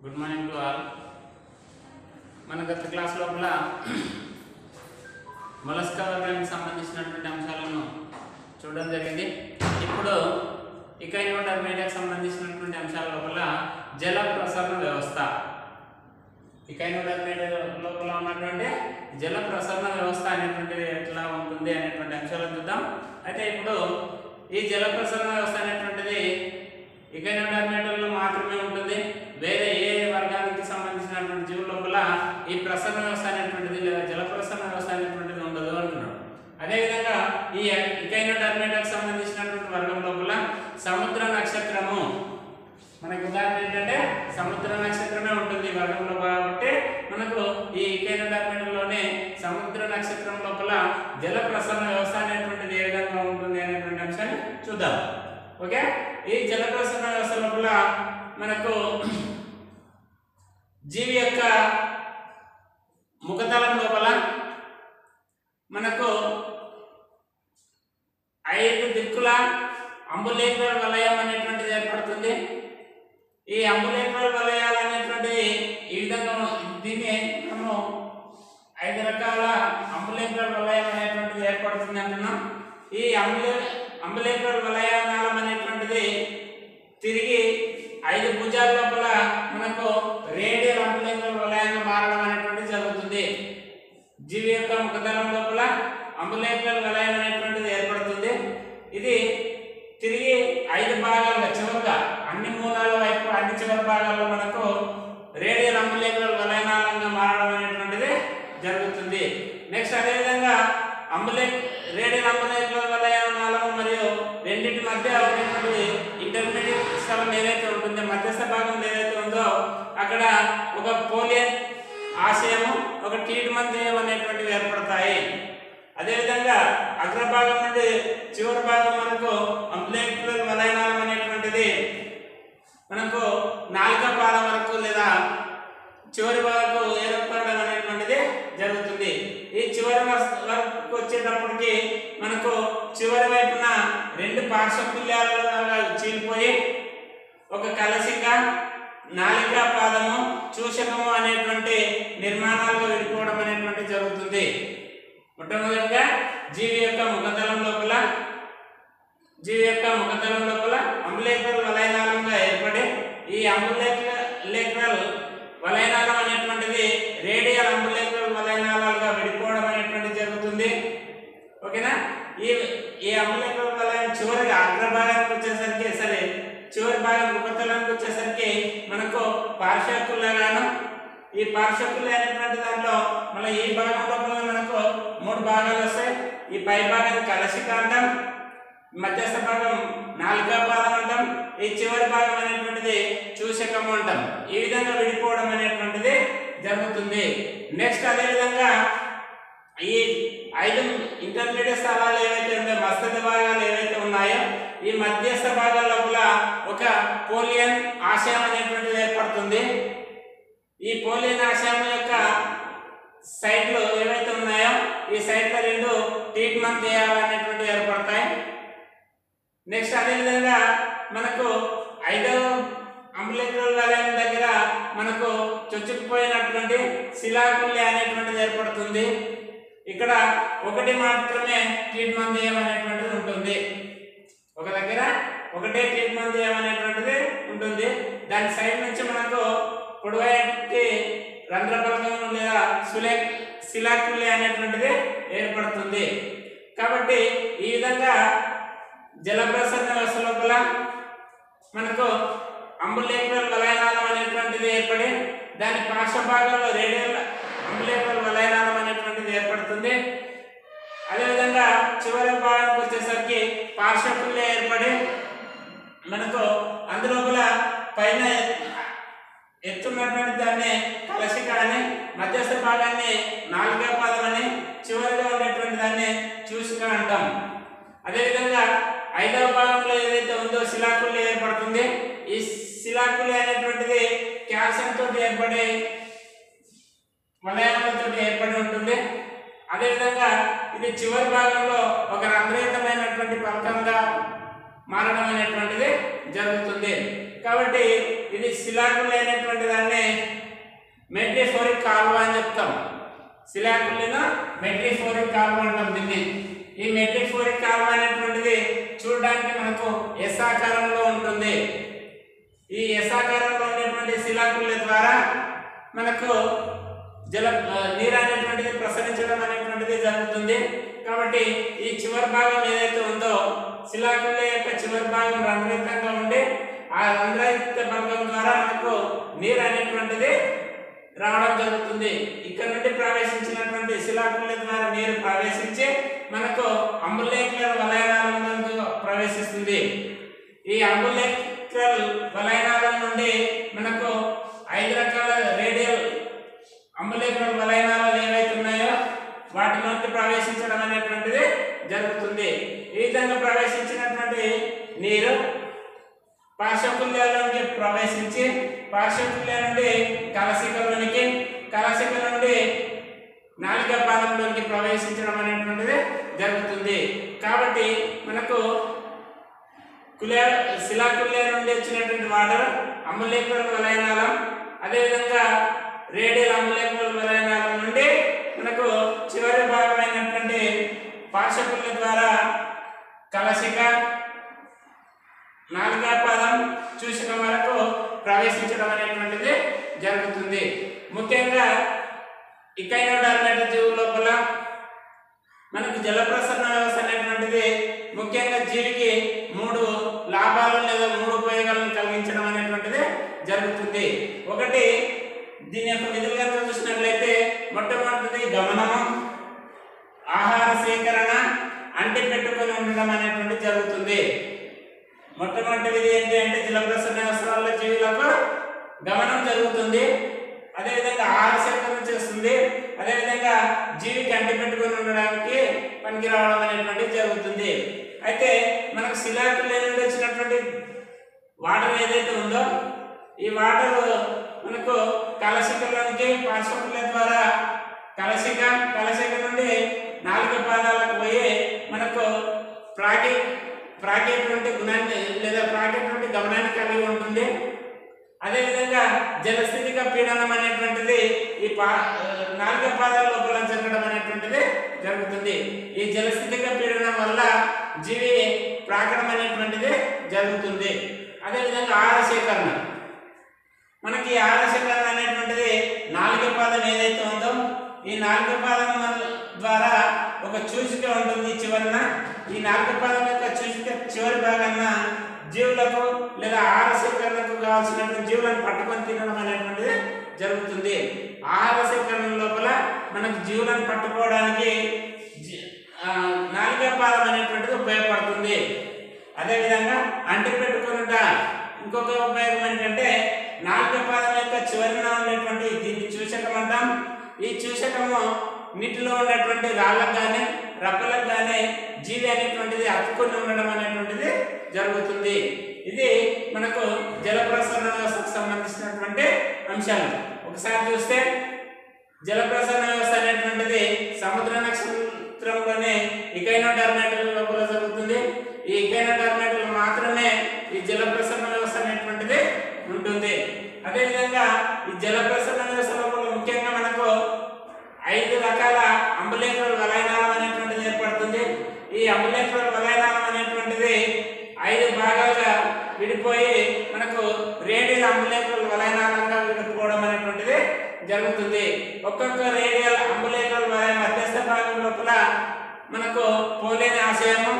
good morning to all మన గత class లోపల మొలస్కా వర్గానికి సంబంధించినటువంటి అంశాలను చూడడం జరిగింది ఇప్పుడు ఇకైనోడర్ మీడియాకి సంబంధించినటువంటి అంశాల లోపల జల ప్రసరణ వ్యవస్థ ఇకైనోడర్ మీడియా లోపల ఉన్నటువంటి జల ప్రసరణ వ్యవస్థ అనేటువంటిది ఎట్లా ఉంటుంది అనేటువంటి అంశాలను చూద్దాం అయితే ఇప్పుడు ఈ జల ప్రసరణ వ్యవస్థ అనేటువంటిది ఇకైనోడర్మేటల్లో మాత్రమే ఉంటుంది వేరే ఏ వర్గానికి సంబంధించినటువంటి జీవుల లోపల ఈ ప్రసరణ వ్యవస్థ అనేటువంటిది లేదా జల ప్రసరణ వ్యవస్థ అనేటువంటిది ఉండదు అంటున్నాడు అదేవిధంగా ఈ ఇకైనోడర్మేటకు సంబంధించినటువంటి వర్గం లోపల సముద్ర నక్షత్రము మనకి ఉదాహరణ ఏంటంటే సముద్ర నక్షత్రమే ఉంటుంది ఈ వర్గంలో కాబట్టి మనకు ఈ ఇకైనోడర్మేటలోనే సముద్ర నక్షత్రం లోపల జల ప్రసరణ వ్యవస్థ అనేటువంటిది ఏ విధంగా ఉంటుంది అనేటువంటి అంశాన్ని చూద్దాం ఓకే ఈ జల ప్రసరణ వ్యవస్థ లోపల మనకు జీవి యొక్క ముఖతలం లోపల మనకు ఐదు దిక్కుల అంబులేఖల వలయం అనేటువంటిది ఏర్పడుతుంది ఈ అంబులేఖల వలయాలు అనేటువంటిది ఈ విధంగా దీన్ని మనము ఐదు రకాల అంబులేఖల వలయం అనేటువంటిది ఏర్పడుతుంది అంటున్నాం ఈ అంబులే అంబులేఖల వలయానాళం అనేటువంటిది తిరిగి ఐదు భుజాల లోపల మనకు రేడియల్ అంబులేఖల వలయంగా మారడం అనేటువంటిది జరుగుతుంది జీవి యొక్క ముఖతలం లోపల అంబులేఖల వలయం అనేటువంటిది ఏర్పడుతుంది ఇది తిరిగి ఐదు భాగాలుగా చివరిగా అన్ని మూలాల వైపు అన్ని చివరి భాగాల్లో మనకు రేడియల్ అంబులేఖల వలయనాళంగా మారడం అనేటువంటిది జరుగుతుంది నెక్స్ట్ అదేవిధంగా అంబులే రేడియల్ అంబులేఖల వలయనాళం మరియు రెండింటి మధ్య ఉన్నటువంటి ఇంటర్మీడియట్ స్థలం ఏదైతే ఉంటుందో మధ్యస్థ భాగం ఏదైతే ఉందో అక్కడ ఒక పోలియన్ ఆశయము ఒక ట్రీట్మెంట్ అనేటువంటివి ఏర్పడతాయి అదేవిధంగా అగ్రభాగం నుండి చివరి భాగం వరకు అంబులేక్యులర్ వలయనాళం అనేటువంటిది మనకు నాలుగో పాదం వరకు లేదా చివరి వరకు ఏర్పడడం అనేటువంటిది జరుగుతుంది ఈ చివరి వస్- వరకు వచ్చేటప్పటికి మనకు చివరి వైపున రెండు పార్శ్వపుల్యాలుగా చీలిపోయి ఒక కలసిక నాలిక పాదము చూషకము అనేటువంటి నిర్మాణాలుగా విడిపోవడం అనేటువంటి జరుగుతుంది మొట్టమొదటిగా జీవి యొక్క ముఖతలం లోపల జీవి యొక్క ముఖతలం లోపల అంబులేకరల్ వలయనాళంగా ఏర్పడి ఈ అంబులేకరల్ వలయనాళం అనేటువంటిది రేడియల్ అంబులేకరల్ వలయనాళాలుగా విడిపోవడం అనేటువంటిది జరుగుతుంది ఓకేనా ఈ ఈ అంబులేకరల్ వలయం చివరిగా అగ్రభాగానికి వచ్చేసరికి సరే చివరి భాగం ఉపతలానికి వచ్చేసరికి మనకు పార్శ్వకులగాను ఈ పార్శ్వకులు అనేటువంటి దాంట్లో మళ్ళీ ఈ భాగం లోపల మనకు మూడు భాగాలు వస్తాయి ఈ పై భాగాన్ని కలశికాంతం మధ్యస్థ భాగం నాలుగో పాదం అంటాం ఈ చివరి భాగం అనేటువంటిది చూసకము అంటాం ఈ విధంగా విడిపోవడం అనేటువంటిది జరుగుతుంది నెక్స్ట్ అదే విధంగా ఈ ఐదు ఇంటర్మీడియట్ స్థలాలు ఏవైతే ఉన్నాయో మస్తక భాగాలు ఏవైతే ఉన్నాయో ఈ మధ్యస్థ భాగాల లోపల ఒక పోలియన్ ఆశయం అనేటువంటిది ఏర్పడుతుంది ఈ పోలియన్ ఆశయం యొక్క సైడ్లు ఏవైతే ఉన్నాయో ఈ సైడ్లో రెండు ట్రీట్మెంట్ చేయాలనేటువంటివి ఏర్పడతాయి నెక్స్ట్ అదేవిధంగా మనకు ఐదవ అంబులేకరల్ వలయం దగ్గర మనకు చొచ్చుకుపోయినటువంటి శిలాకుల్య అనేటువంటిది ఏర్పడుతుంది ఇక్కడ ఒకటి మాత్రమే ట్రీట్మెంట్ చేయమనేటువంటిది ఉంటుంది ఒక దగ్గర ఒకటే ట్రీట్మెంట్ చేయమనేటువంటిది ఉంటుంది దాని సైడ్ నుంచి మనకు పొడవైనటువంటి రంధ్రపలకం లేదా సులే శిలాకుల్య అనేటువంటిది ఏర్పడుతుంది కాబట్టి ఈ విధంగా జలప్రసరణ వ్యవస్థ లోపల మనకు అంబులేకరల్ వలయనాళం అనేటువంటిది ఏర్పడి దాని పార్శ్వ భాగంలో రేడియల్ అంబులేకరల్ వలయనాళం అనేటువంటిది ఏర్పడుతుంది అదేవిధంగా చివరి భాగానికి వచ్చేసరికి పార్శ్వకుల్య ఏర్పడి మనకు అందులోపల పైన ఎత్తున్నటువంటి దాన్ని కలశిక అని మధ్యస్థ భాగాన్ని నాలుగో పాదం అని చివరిగా ఉండేటువంటి దాన్ని చూసిక అంటాం అదేవిధంగా ఐదవ భాగంలో ఏదైతే ఉందో శిలాకుల్య ఏర్పడుతుంది ఈ శిలాకుల్య అనేటువంటిది క్యాల్షియం తోటి ఏర్పడే వలయాలతో ఏర్పడి ఉంటుంది అదేవిధంగా ఇది చివరి భాగంలో ఒక రంధ్రయుతమైనటువంటి పలకంగా మారడం అనేటువంటిది జరుగుతుంది కాబట్టి ఇది శిలాకులు అయినటువంటి దాన్ని మెట్రిఫోరిక్ కాలువ అని చెప్తాం శిలాకులను మెట్రిఫోరిక్ కాలువ అంటాం దీన్ని ఈ మెట్రిఫోరిక్ కాలువ అనేటువంటిది చూడడానికి మనకు ఎస్ ఆకారంలో ఉంటుంది ఈ ఎస్ ఆకారంలో ఉండేటువంటి శిలాకుల ద్వారా మనకు జల ఆ, నీరు అనేటువంటిది ప్రసరించడం అనేటువంటిది జరుగుతుంది కాబట్టి ఈ చివరి భాగం ఏదైతే ఉందో శిలాకుల యొక్క చివరి భాగం రంధ్రయుక్తంగా ఉండి ఆ రంధ్రయుక్త భాగం ద్వారా మనకు నీరు అనేటువంటిది రావడం జరుగుతుంది ఇక్కడ నుండి ప్రవేశించినటువంటి శిలాకుల ద్వారా నీరు ప్రవేశించి మనకు అంబులేకులర్ వలయనాలంలో ప్రవేశిస్తుంది ఈ అంబులేక్రల్ వలయనాలం నుండి మనకు ఐదు రకాల రేడియల్ అంబులేకులర్ వలయనాలు ఏవైతే ఉన్నాయో వాటిలోకి ప్రవేశించడం అనేటువంటిది జరుగుతుంది ఈ విధంగా ప్రవేశించినటువంటి నీరు పార్శ్వకుల్యాలోనికి ప్రవేశించి పార్శ్వకుల్య నుండి కలసికలోనికి కలసిక నుండి నాలుక పాదంలోనికి ప్రవేశించడం అనేటువంటిది జరుగుతుంది కాబట్టి మనకు కులే శిలాకుల్య నుండి వచ్చినటువంటి వాటర్ అమ్ములేకుల వలయనాలం అదేవిధంగా రేడియల్ అమ్ములేకుల వలయనాలం నుండి మనకు చివరి భాగమైనటువంటి పార్శ్వకుల ద్వారా కలసిక నాలుగా పాదం చూసిన వరకు ప్రవేశించడం అనేటువంటిది జరుగుతుంది ముఖ్యంగా ఇకైనోడార్మేటర్ జీవుల లోపల మనకు జల ప్రసరణ వ్యవస్థ అనేటువంటిది ముఖ్యంగా జీవికి మూడు లాభాలు లేదా మూడు ఉపయోగాలను కలిగించడం అనేటువంటిది జరుగుతుంది ఒకటి దీని యొక్క విధులు కనుక చూసినట్లయితే మొట్టమొదటిది గమనము ఆహార సేకరణ అంటి పెట్టుకొని ఉండడం అనేటువంటి జరుగుతుంది మొట్టమొదటి విధి ఏంటి అంటే జల ప్రసరణ వ్యవస్థల జీవులకు గమనం జరుగుతుంది అదేవిధంగా ఆహార సేకరణ చేస్తుంది అదేవిధంగా జీవికి అంటి పెట్టుకొని ఉండడానికి పనికి రావడం అనేటువంటిది జరుగుతుంది అయితే మనకు శిలాకుల నుండి వచ్చినటువంటి వాటర్ ఏదైతే ఉందో ఈ వాటర్ మనకు కలసికలోనికి పార్శ్వకుల ద్వారా కలసిక కలసిక నుండి నాలుగు పాదాలకు పోయి మనకు ప్రాకి ప్రాకేటువంటి గుణాన్ని లేదా ప్రాకేటువంటి గమనాన్ని కలిగి ఉంటుంది అదేవిధంగా జలస్థితిక పీడనం అనేటువంటిది ఈ పా నాలుగ పాదాల లోపల జరగడం అనేటువంటిది జరుగుతుంది ఈ జలస్థితిక పీడనం వల్ల జీవి ప్రాకడం అనేటువంటిది జరుగుతుంది అదేవిధంగా ఆహార సేకరణ మనకి ఈ ఆహార సేకరణ అనేటువంటిది నాలుగ పాదం ఏదైతే ఉందో ఈ నాలుగ పాదం వల్ల- ద్వారా ఒక చూసిక ఉంటుంది చివరన ఈ నాలుగ పాదం యొక్క చూసిక చివరి భాగాన జీవులకు లేదా ఆహార సేకరణకు కావాల్సినటువంటి జీవులను పట్టుకొని తినడం అనేటువంటిది జరుగుతుంది ఆహార సేకరణ లోపల మనకు జీవులను పట్టుకోవడానికి జీ- ఆ, నాలుగ పాదం అనేటువంటిది ఉపయోగపడుతుంది అదేవిధంగా అంటి పెట్టుకున్నట ఇంకొక ఉపయోగం ఏంటంటే నాలుగ పాదం యొక్క చివరిన ఉండేటువంటి దీన్ని చూసకం అంటాం ఈ చూసకము నీటిలో ఉన్నటువంటి రాళ్ళకు కానీ రప్పలకు కానీ జీవి అనేటువంటిది అతుక్కుని ఉండడం అనేటువంటిది జరుగుతుంది ఇది మనకు జల ప్రసరణ వ్యవస్థకు సంబంధించినటువంటి అంశాలు ఒకసారి చూస్తే జల ప్రసరణ వ్యవస్థ అనేటువంటిది సముద్ర నక్షత్రంలోనే ఇకైనోడర్మేటల్ లోపల జరుగుతుంది ఈ ఇకైనోడర్మేటల్ మాత్రమే ఈ జల ప్రసరణ వ్యవస్థ అనేటువంటిది ఉంటుంది అదేవిధంగా ఈ జల ప్రసరణ వ్యవస్థ లోపల ముఖ్యంగా మనకు ఐదు రకాల అంబులేకులర్ వలయనాళం అనేటువంటిది ఏర్పడుతుంది ఈ అంబులేకులర్ వలయనాళం అనేటువంటిది ఐదు భాగాలుగా విడిపోయి మనకు రేడియల్ అంబులేకులర్ వలయనాళంగా విడిపోవడం అనేటువంటిది జరుగుతుంది ఒక్కొక్క రేడియల్ అంబులేకులర్ వలయ మధ్యస్థ భాగం లోపల మనకు పోలేని ఆశయము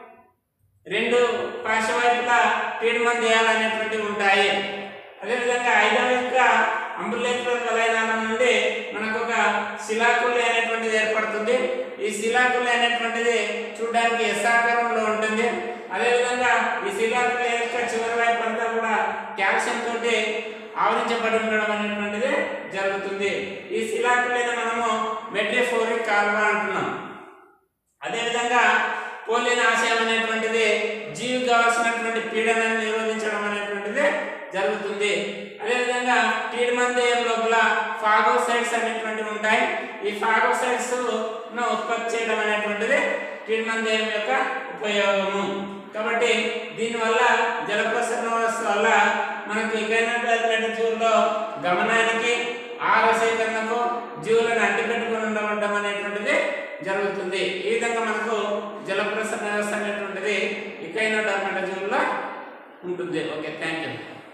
రెండు పార్శ్వవైపులా పీడమం చేయాలనేటువంటివి ఉంటాయి అదేవిధంగా ఐదవ యొక్క అంబులేకులర్ వలయనాళం నుండి మనకు ఒక శిలాకుల్లి అనేటువంటిది ఏర్పడుతుంది ఈ శిలాకుల్లి అనేటువంటిది చూడడానికి ఎస్ఆకారంలో ఉంటుంది అదేవిధంగా ఈ శిలాకుల్లి యొక్క చివరి వైపు అంతా కూడా కాల్షియం తోటి ఆవరించబడి ఉండడం అనేటువంటిది జరుగుతుంది ఈ శిలాకుల్లిని మనము మెట్రిఫోరిక్ కాలువ అంటున్నాం అదేవిధంగా పోలిన ఆశయం అనేటువంటిది జీవి కావాల్సినటువంటి పీడనాన్ని నిరోధించడం అనేటువంటిది జరుగుతుంది అదేవిధంగా పీడమందేయం లోపల ఫాగోసైడ్స్ అనేటువంటివి ఉంటాయి ఈ ఫాగోసైడ్స్ ఉత్పత్తి చేయడం అనేటువంటిది పీడమందేయం యొక్క ఉపయోగము కాబట్టి దీనివల్ల జల ప్రసరణ వ్యవస్థ వల్ల మనకు ఇకైనటువంటి జీవుల్లో గమనానికి ఆహార సేకరణకు జీవులను అంటిపెట్టుకుని ఉండడం అనేటువంటిది జరుగుతుంది ఈ విధంగా మనకు జల ప్రసరణ వ్యవస్థ అనేటువంటిది ఇకైన జీవుల్లో ఉంటుంది ఓకే థ్యాంక్ యూ